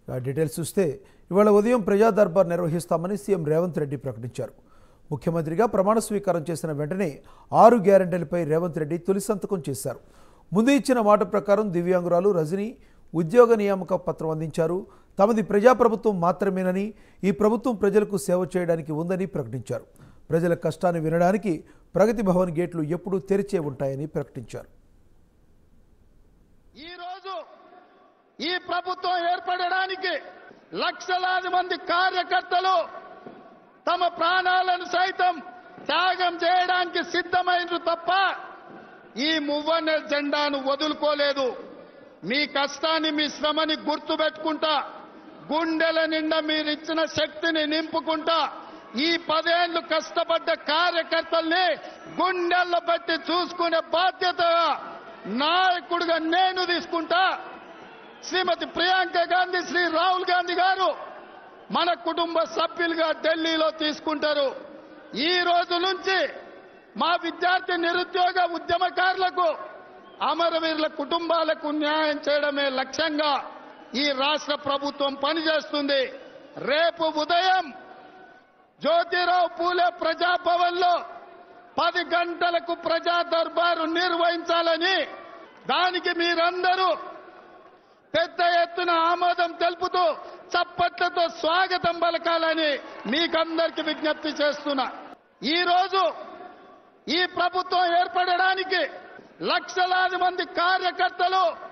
ఆ డీటెయిల్స్ చూస్తే ఇవాళ ఉదయం ప్రజా దర్బార్ నిర్వహిస్తామని సీఎం రేవంత్ రెడ్డి ప్రకటించారు ముఖ్యమంత్రిగా ప్రమాణ స్వీకారం చేసిన వెంటనే ఆరు గ్యారంటీలపై రేవంత్ రెడ్డి తొలి సంతకం చేశారు ముందు ఇచ్చిన మాట ప్రకారం దివ్యాంగురాలు రజని ఉద్యోగ నియామక పత్రం అందించారు తమది ప్రజాప్రభుత్వం మాత్రమేనని ఈ ప్రభుత్వం ప్రజలకు సేవ చేయడానికి ఉందని ప్రకటించారు ప్రజల కష్టాన్ని వినడానికి ప్రగతి భవన్ గేట్లు ఎప్పుడూ తెరిచే ఉంటాయని ప్రకటించారు ఈ రోజు ఈ ప్రభుత్వం ఏర్పడడానికి లక్షలాది మంది కార్యకర్తలు తమ ప్రాణాలను సైతం త్యాగం చేయడానికి సిద్ధమైనరు తప్ప ఈ మువ్వన్న జెండాను వదులుకోలేదు మీ కష్టాన్ని మీ శ్రమని గుర్తుపెట్టుకుంటా గుండెల నిండా మీరిచ్చిన శక్తిని నింపుకుంటా ఈ పదేళ్లు కష్టపడ్డ కార్యకర్తల్ని గుండెల్లో బట్టి చూసుకునే బాధ్యత నాయకుడిగా నేను తీసుకుంటా శ్రీమతి ప్రియాంక గాంధీ శ్రీ రాహుల్ గాంధీ గారు మన కుటుంబ సభ్యులుగా ఢిల్లీలో తీసుకుంటారు ఈ రోజు నుంచి మా విద్యార్థి నిరుద్యోగ ఉద్యమకారులకు అమరవీరుల కుటుంబాలకు న్యాయం చేయడమే లక్ష్యంగా ఈ రాష్ట్ర ప్రభుత్వం పనిచేస్తుంది రేపు ఉదయం జ్యోతిరావు పూలే ప్రజాభవన్ లో పది గంటలకు ప్రజా దర్బారు నిర్వహించాలని దానికి మీరందరూ పెద్ద ఎత్తున ఆమోదం తెలుపుతూ చప్పట్లతో స్వాగతం పలకాలని మీకందరికి విజ్ఞప్తి చేస్తున్నా ఈ రోజు ఈ ప్రభుత్వం ఏర్పడడానికి లక్షలాది మంది కార్యకర్తలు